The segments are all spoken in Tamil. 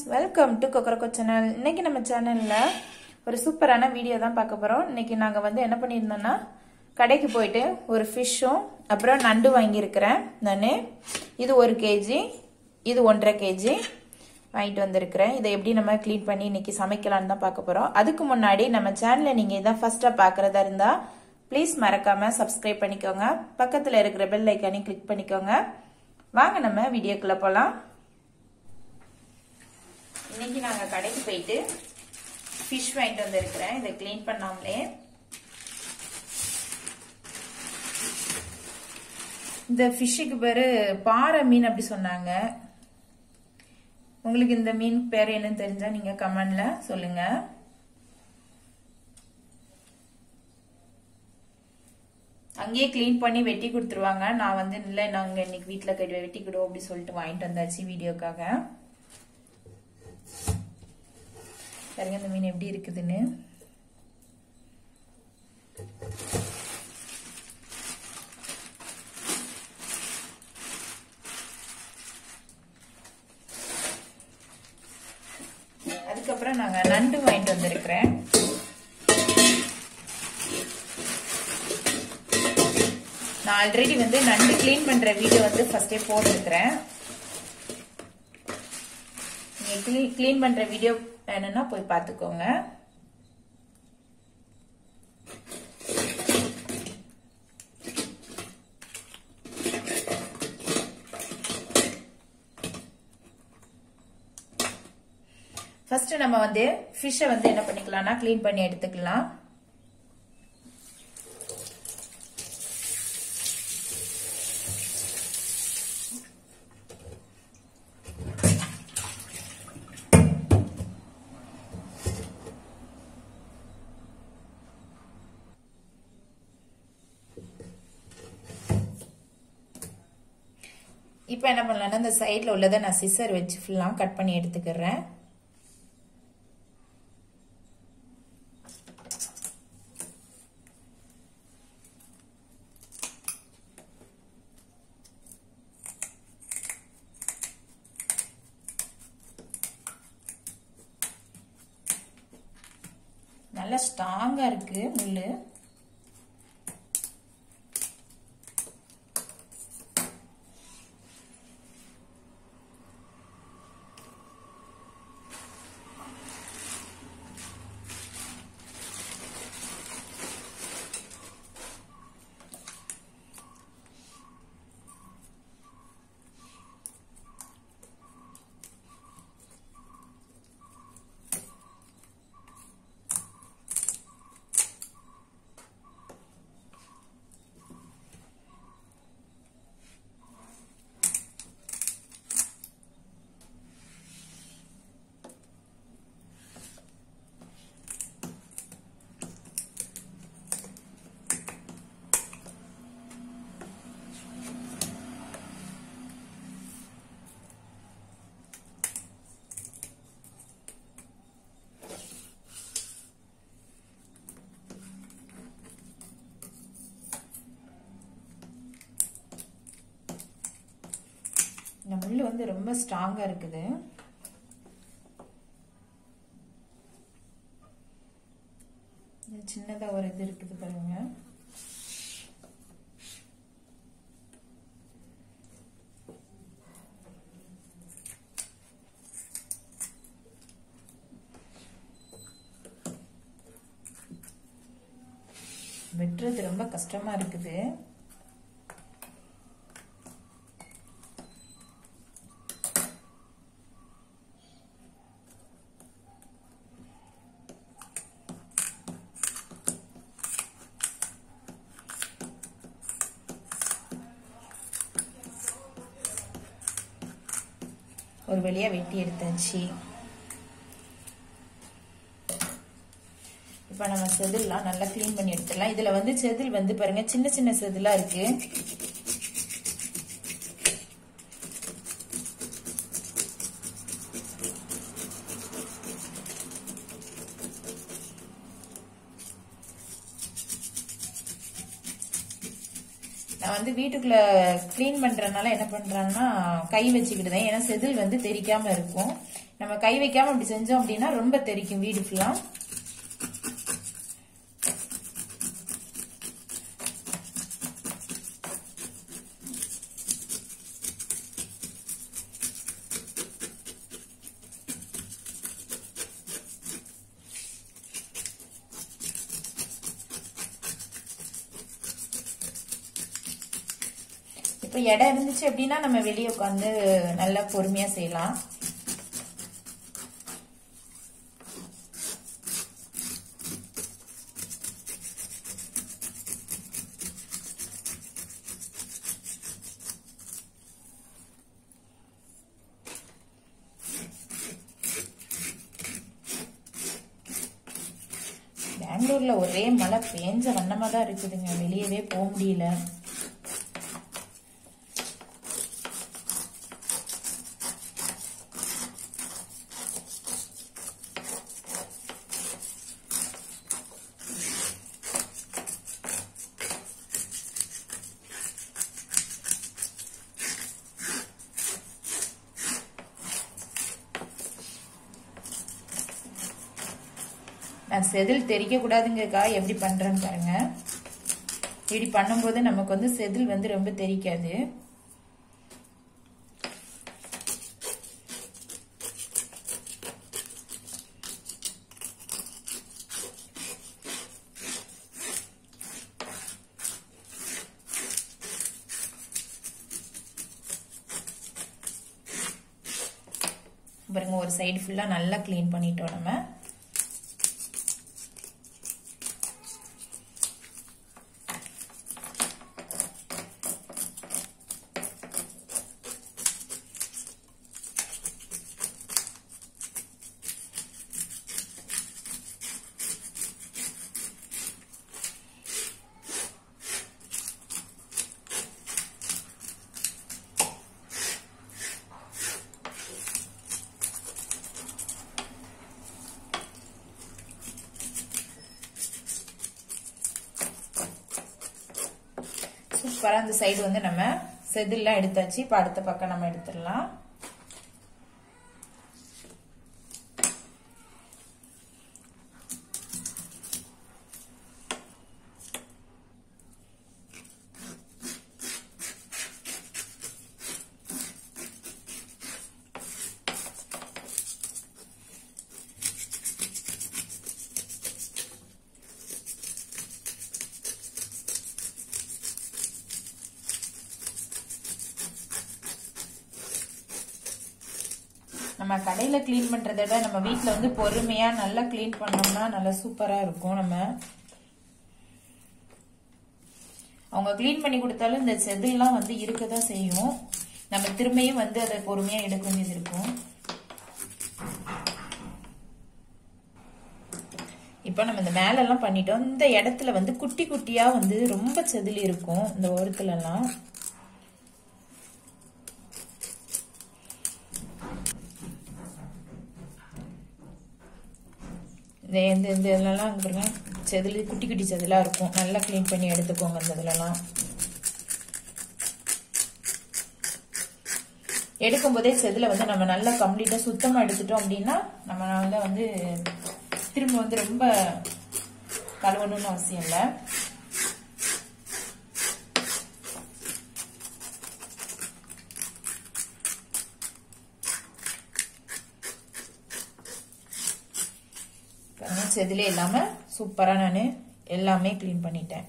வெல்கம் டு கொக்கரக்கோ சேனல் இன்னைக்கு நம்ம சேனல்ல ஒரு சூப்பரான வீடியோ தான் பார்க்க போறோம் இன்னைக்கு நாங்க வந்து என்ன பண்ணியிருந்தோம்னா கடைக்கு போயிட்டு ஒரு ஃபிஷ்ஷும் அப்புறம் நண்டு வாங்கியிருக்கிறேன் நான் இது ஒரு கேஜி இது ஒன்றரை கேஜி வாங்கிட்டு வந்திருக்கிறேன் இதை எப்படி நம்ம க்ளீன் பண்ணி இன்னைக்கு சமைக்கலாம்னு தான் பார்க்க போறோம் அதுக்கு முன்னாடி நம்ம சேனலை நீங்க இதான் ஃபர்ஸ்டா பாக்குறதா இருந்தா ப்ளீஸ் மறக்காம சப்ஸ்கிரைப் பண்ணிக்கோங்க பக்கத்துல இருக்கிற பெல் ஐக்கானையும் கிளிக் பண்ணிக்கோங்க வாங்க நம்ம வீடியோக்குள்ள போலாம் இன்னைக்கு நாங்க கடைக்கு போயிட்டு ஃபிஷ் வாங்கிட்டு வந்திருக்கிறேன் இதை க்ளீன் பண்ணாமலே இந்த ஃபிஷ்ஷுக்கு பேரு பாறை மீன் அப்படி சொன்னாங்க உங்களுக்கு இந்த மீன் பேர் என்னன்னு தெரிஞ்சா நீங்க கமெண்ட்ல சொல்லுங்க அங்கேயே க்ளீன் பண்ணி வெட்டி கொடுத்துருவாங்க நான் வந்து இல்லை நாங்கள் இன்னைக்கு வீட்டில் கட்டி வெட்டிக்கிடுவோம் அப்படி சொல்லிட்டு வாங்கிட்டு வந்தாச்சு வீடியோக்காக பாருங்க இந்த மீன் எப்படி இருக்குதுன்னு அதுக்கப்புறம் நாங்க நண்டு வாங்கிட்டு வந்திருக்கிறேன் நான் ஆல்ரெடி வந்து நண்டு கிளீன் பண்ற வீடியோ வந்து ஃபர்ஸ்டே போட்டிருக்கிறேன் நீங்க கிளீன் பண்ற வீடியோ வேணும்னா போய் பார்த்துக்கோங்க ஃபர்ஸ்ட் நம்ம வந்து ஃபிஷ்ஷை வந்து என்ன பண்ணிக்கலாம்னா க்ளீன் பண்ணி எடுத்துக்கலாம் இப்போ என்ன பண்ணலாம்னா இந்த சைடில் உள்ளதை நான் சிசர் வச்சு ஃபுல்லாக கட் பண்ணி எடுத்துக்கிறேன் நல்லா ஸ்ட்ராங்கா இருக்கு முள்ளு இந்த முள் வந்து ரொம்ப ஸ்ட்ராங்கா இருக்குது சின்னதா ஒரு இது இருக்குது பாருங்க வெட்டுறது ரொம்ப கஷ்டமா இருக்குது ஒரு வழியா வெட்டி எடுத்தாச்சு இப்ப நம்ம செதில்லாம் நல்லா கிளீன் பண்ணி எடுத்துடலாம் இதுல வந்து செதில் வந்து பாருங்க சின்ன சின்ன செதிலா இருக்கு நான் வந்து வீட்டுக்குள்ள க்ளீன் பண்றதுனால என்ன பண்றாங்கன்னா கை வச்சுக்கிட்டுதான் ஏன்னா செதில் வந்து தெரிக்காம இருக்கும் நம்ம கை வைக்காம அப்படி செஞ்சோம் அப்படின்னா ரொம்ப தெரிக்கும் வீடு ஃபுல்லா இப்போ இடம் இருந்துச்சு அப்படின்னா நம்ம வெளியே உட்காந்து நல்லா பொறுமையா செய்யலாம் பெங்களூர்ல ஒரே மழை பேஞ்ச வண்ணமா தான் இருக்குதுங்க வெளியவே போக முடியல நான் செதில் தெரிக்க கூடாதுங்கக்கா எப்படி பண்றேன்னு பாருங்க இப்படி பண்ணும்போது நமக்கு வந்து செதில் வந்து ரொம்ப தெரிக்காது பாருங்க ஒரு சைடு ஃபுல்லா நல்லா க்ளீன் பண்ணிட்டோம் நம்ம சூப்பரா அந்த சைடு வந்து நம்ம செதில்லாம் எடுத்தாச்சு இப்ப அடுத்த பக்கம் நம்ம எடுத்துடலாம் நம்ம கடையில க்ளீன் பண்றதை விட நம்ம வீட்ல வந்து பொறுமையா நல்லா க்ளீன் பண்ணோம்னா நல்லா சூப்பரா இருக்கும் நம்ம அவங்க க்ளீன் பண்ணி கொடுத்தாலும் இந்த செதில்லாம் வந்து இருக்கதான் செய்யும் நம்ம திரும்பியும் வந்து அதை பொறுமையா எடுக்க வேண்டியது இருக்கும் இப்போ நம்ம இந்த மேல எல்லாம் பண்ணிட்டோம் இந்த இடத்துல வந்து குட்டி குட்டியா வந்து ரொம்ப செதில் இருக்கும் இந்த ஓரத்துல எல்லாம் இந்த இந்த இந்த இதுலலாம் அங்க பாருங்க செதில் குட்டி குட்டி செதிலாக இருக்கும் நல்லா க்ளீன் பண்ணி எடுத்துக்கோங்க இந்த இதுலலாம் எடுக்கும்போதே செதில வந்து நம்ம நல்லா கம்ப்ளீட்டாக சுத்தமாக எடுத்துட்டோம் அப்படின்னா நம்மளால வந்து திரும்ப வந்து ரொம்ப கழுவணும்னு அவசியம் இல்லை செதிலே இல்லாம சூப்பரா நான் எல்லாமே க்ளீன் பண்ணிட்டேன்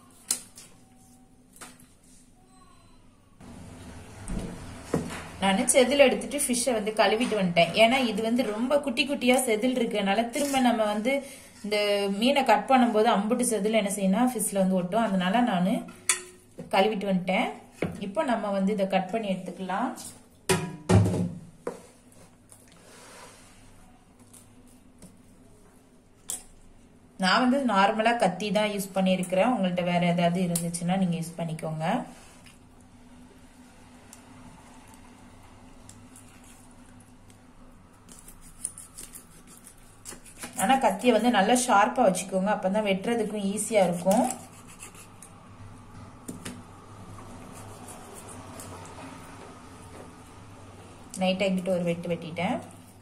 நான் செதில் எடுத்துட்டு ஃபிஷ்ஷை வந்து கழுவிட்டு வந்துட்டேன் ஏன்னா இது வந்து ரொம்ப குட்டி குட்டியா செதில் இருக்கனால திரும்ப நம்ம வந்து இந்த மீனை கட் பண்ணும்போது அம்புட்டு செதில் என்ன செய்யணும் ஃபிஷ்ல வந்து ஒட்டும் அதனால நான் கழுவிட்டு வந்துட்டேன் இப்போ நம்ம வந்து இதை கட் பண்ணி எடுத்துக்கலாம் நான் வந்து நார்மலா கத்தி தான் யூஸ் பண்ணியிருக்கிறேன் உங்கள்ட்ட வேற ஏதாவது இருந்துச்சுன்னா நீங்க யூஸ் பண்ணிக்கோங்க ஆனா கத்தியை வந்து நல்லா ஷார்ப்பா வச்சுக்கோங்க அப்பதான் வெட்டுறதுக்கும் ஈஸியா இருக்கும் நைட்டாக எங்கிட்ட ஒரு வெட்டு வெட்டிட்டேன்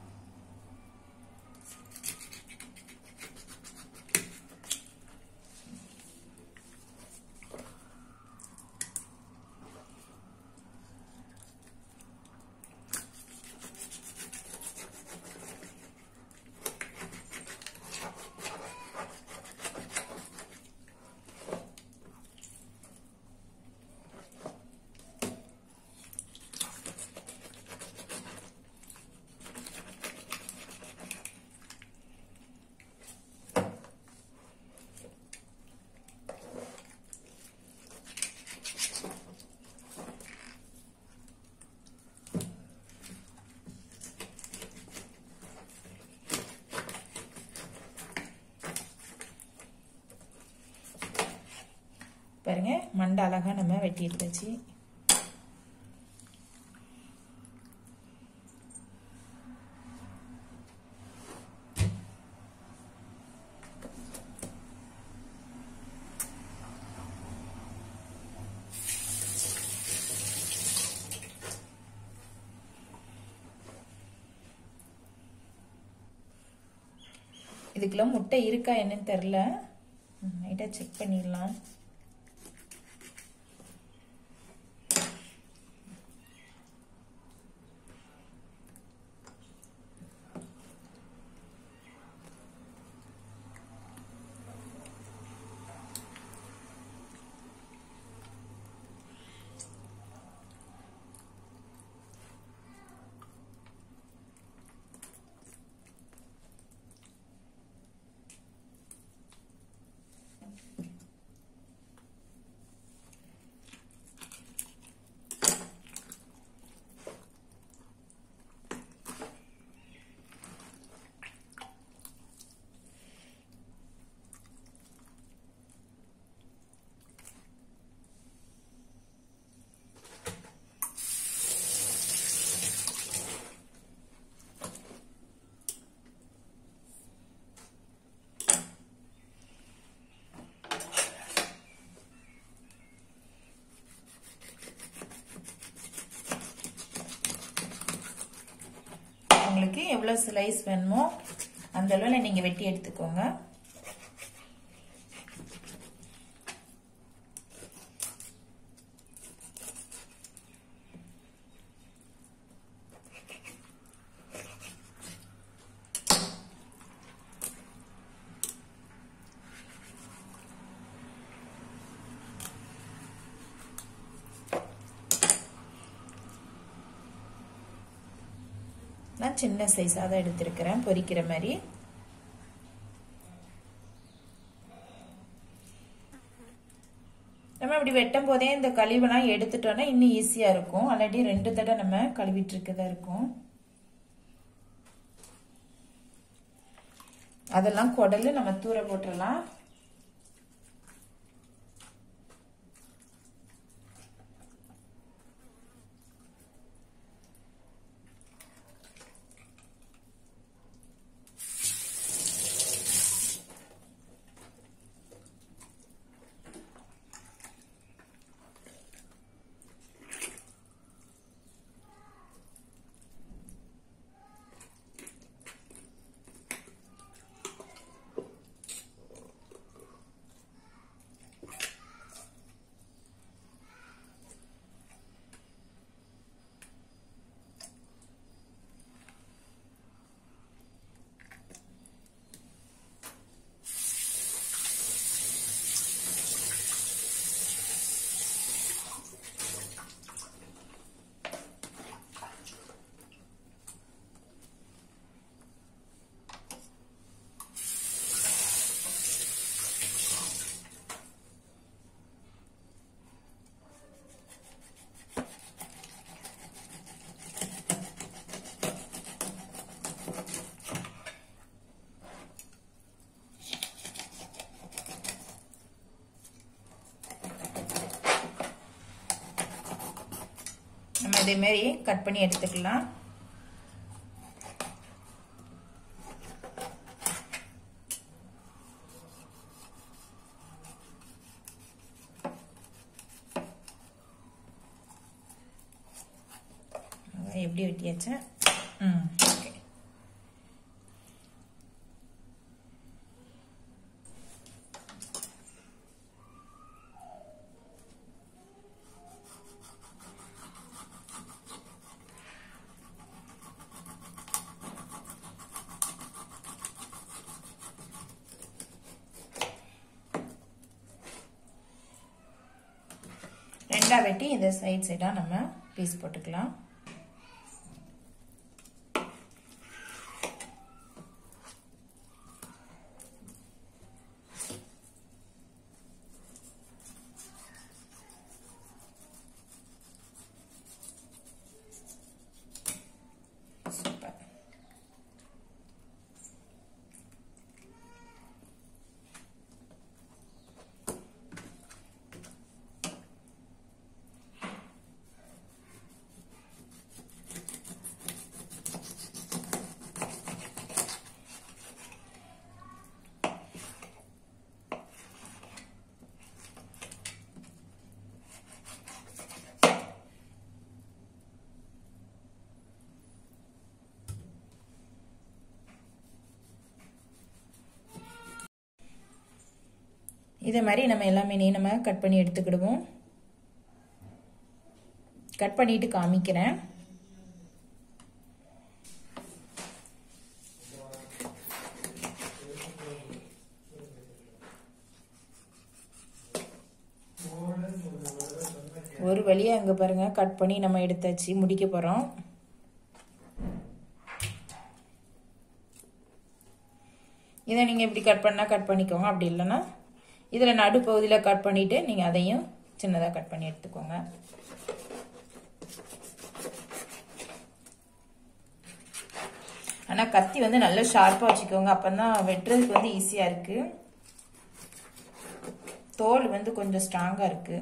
பாருங்க மண்டை அழகா நம்ம வெட்டி எடுத்தாச்சு இதுக்குள்ள முட்டை இருக்கா என்னன்னு தெரில நைட்டாக செக் பண்ணிடலாம் உங்களுக்கு எவ்வளோ ஸ்லைஸ் வேணுமோ அந்த அளவில் நீங்கள் வெட்டி எடுத்துக்கோங்க நான் சின்ன சைஸாக தான் எடுத்திருக்கிறேன் பொரிக்கிற மாதிரி நம்ம இப்படி வெட்டும் போதே இந்த கழிவெல்லாம் எடுத்துட்டோம்னா இன்னும் ஈஸியா இருக்கும் ஆல்ரெடி ரெண்டு தடவை நம்ம கழுவிட்டு இருக்கதா இருக்கும் அதெல்லாம் குடலு நம்ம தூர போட்டுடலாம் நம்ம இதே மாதிரி கட் பண்ணி எடுத்துக்கலாம் எப்படி வெட்டியாச்சு ம் ஓகே ரெண்டா வெட்டி இதை சைட் சைடா நம்ம பீஸ் போட்டுக்கலாம் சூப்பர் இதே மாதிரி நம்ம எல்லா மீனையும் நம்ம கட் பண்ணி எடுத்துக்கிடுவோம் கட் பண்ணிட்டு காமிக்கிறேன் ஒரு வழியா அங்க பாருங்க கட் பண்ணி நம்ம எடுத்தாச்சு முடிக்க போறோம் இதை நீங்க இப்படி கட் பண்ணா கட் பண்ணிக்கோங்க அப்படி இல்லைன்னா இதில் நடுப்பகுதியில் கட் பண்ணிட்டு நீங்கள் அதையும் சின்னதாக கட் பண்ணி எடுத்துக்கோங்க ஆனால் கத்தி வந்து நல்லா ஷார்ப்பாக வச்சுக்கோங்க அப்போ தான் வெட்டுறதுக்கு வந்து ஈஸியாக இருக்கு தோல் வந்து கொஞ்சம் ஸ்ட்ராங்காக இருக்கு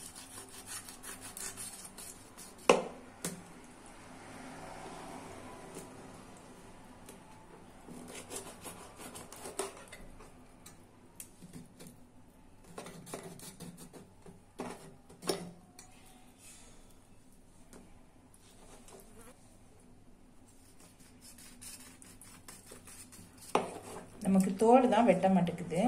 நமக்கு தோல் தான் வெட்ட மாட்டேங்குது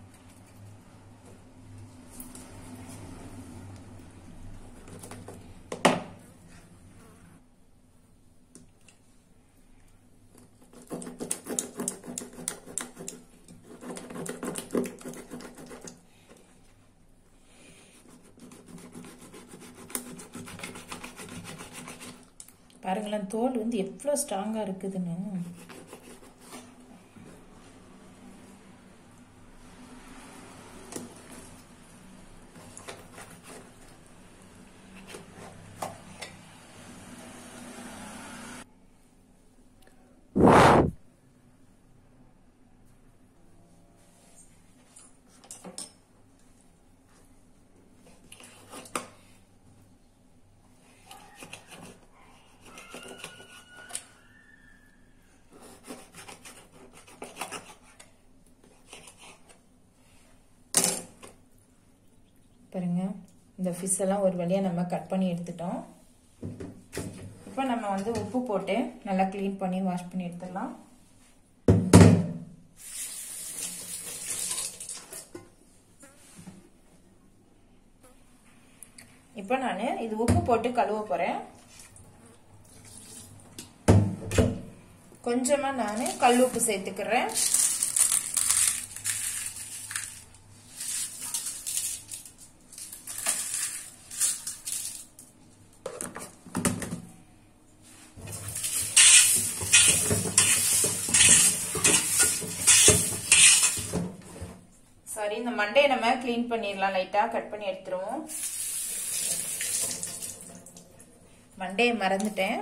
பாருங்களேன் தோல் வந்து எவ்வளோ ஸ்ட்ராங்காக இருக்குதுன்னு பாருங்க இந்த ஃபிஷ் எல்லாம் ஒரு வழியாக நம்ம கட் பண்ணி எடுத்துட்டோம் இப்போ நம்ம வந்து உப்பு போட்டு நல்லா க்ளீன் பண்ணி வாஷ் பண்ணி எடுத்துடலாம் இப்போ நான் இது உப்பு போட்டு கழுவ போகிறேன் கொஞ்சமாக நான் கல் உப்பு சேர்த்துக்கிறேன் சரி இந்த மண்டையை நம்ம க்ளீன் பண்ணிடலாம் லைட்டா கட் பண்ணி எடுத்துருவோம் மண்டையை மறந்துட்டேன்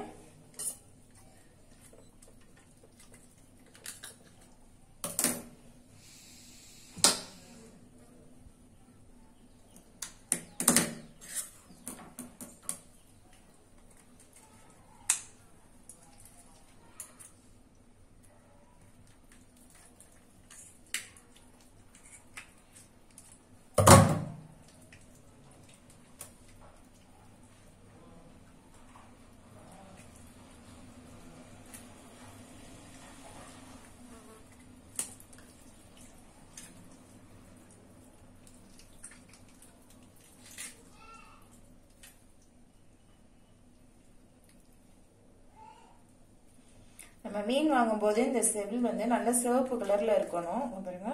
நம்ம மீன் வாங்கும்போது இந்த செவில் வந்து நல்ல சிவப்பு கலர்ல இருக்கணும் இங்க பாருங்க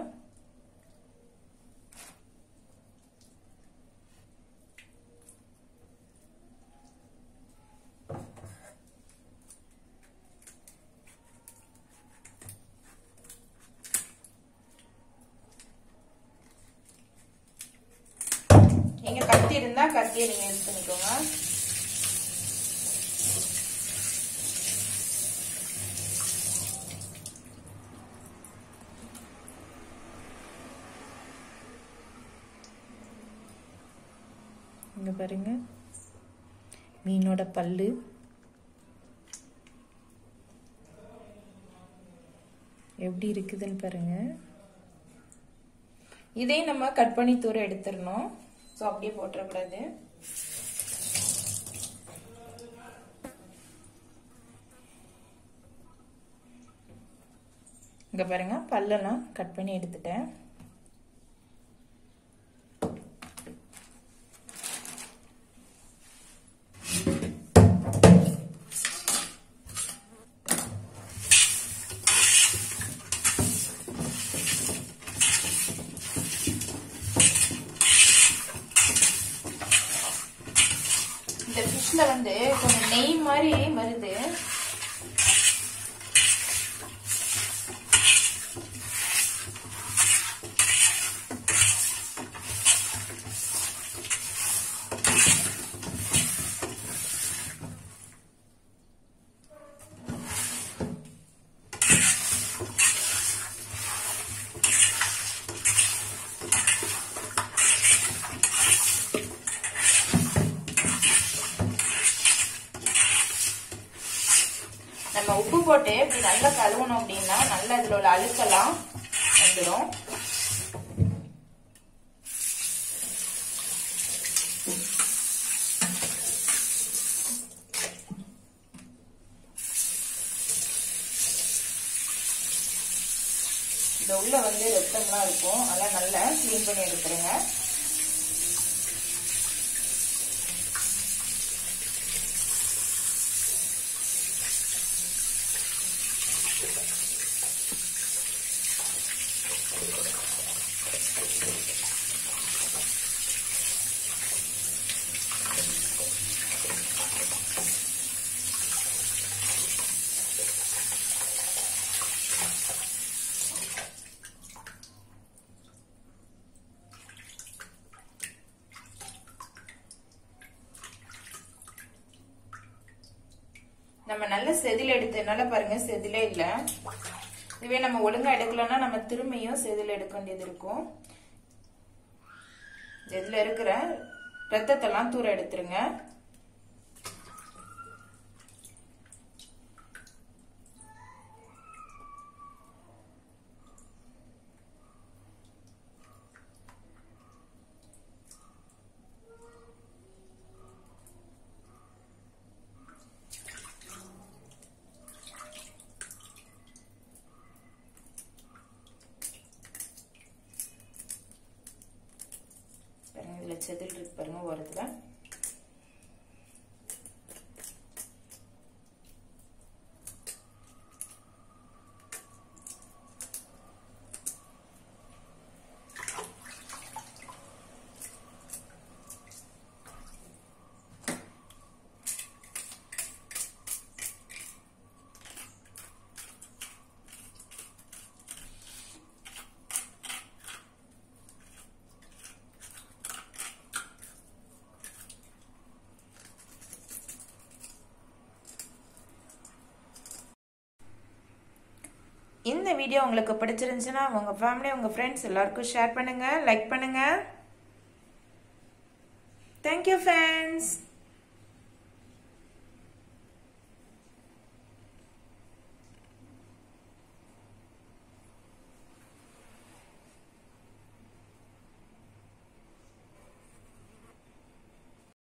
நீங்க கத்தி இருந்தா கத்தியை நீங்க யூஸ் பண்ணிக்கோங்க இங்க பாருங்க மீனோட பல்லு எப்படி இருக்குதுன்னு பாருங்க இதையும் நம்ம கட் பண்ணி தூர எடுத்துடணும் ஸோ அப்படியே போட்டுறக்கூடாது இங்க பாருங்க பல்லெல்லாம் கட் பண்ணி எடுத்துட்டேன் இந்த ஃபிஷ்ல வந்து கொஞ்சம் நெய் மாதிரி வருது நம்ம உப்பு போட்டு இப்படி நல்லா கழுவணும் அப்படின்னா நல்லா இதுல உள்ள அழுக்கெல்லாம் வந்துடும் இந்த உள்ள வந்து ரத்தம்லாம் இருக்கும் அதெல்லாம் நல்லா க்ளீன் பண்ணி எடுத்துருங்க நம்ம நல்ல செதில் எடுத்ததுனால பாருங்க செதிலே இல்ல இதுவே நம்ம ஒழுங்கா எடுக்கலன்னா நம்ம திரும்பியும் செதில் எடுக்க வேண்டியது இருக்கும் இதுல இருக்கிற ரத்தத்தெல்லாம் தூர எடுத்துருங்க பாருங்க இதுல செதில் இருக்கு பாருங்க ஓரத்துல இந்த வீடியோ உங்களுக்கு பிடிச்சிருந்துச்சுன்னா உங்க ஃபேமிலி உங்க ஃப்ரெண்ட்ஸ் எல்லாருக்கும் ஷேர் பண்ணுங்க லைக் பண்ணுங்க தேங்க்யூ ஃப்ரெண்ட்ஸ்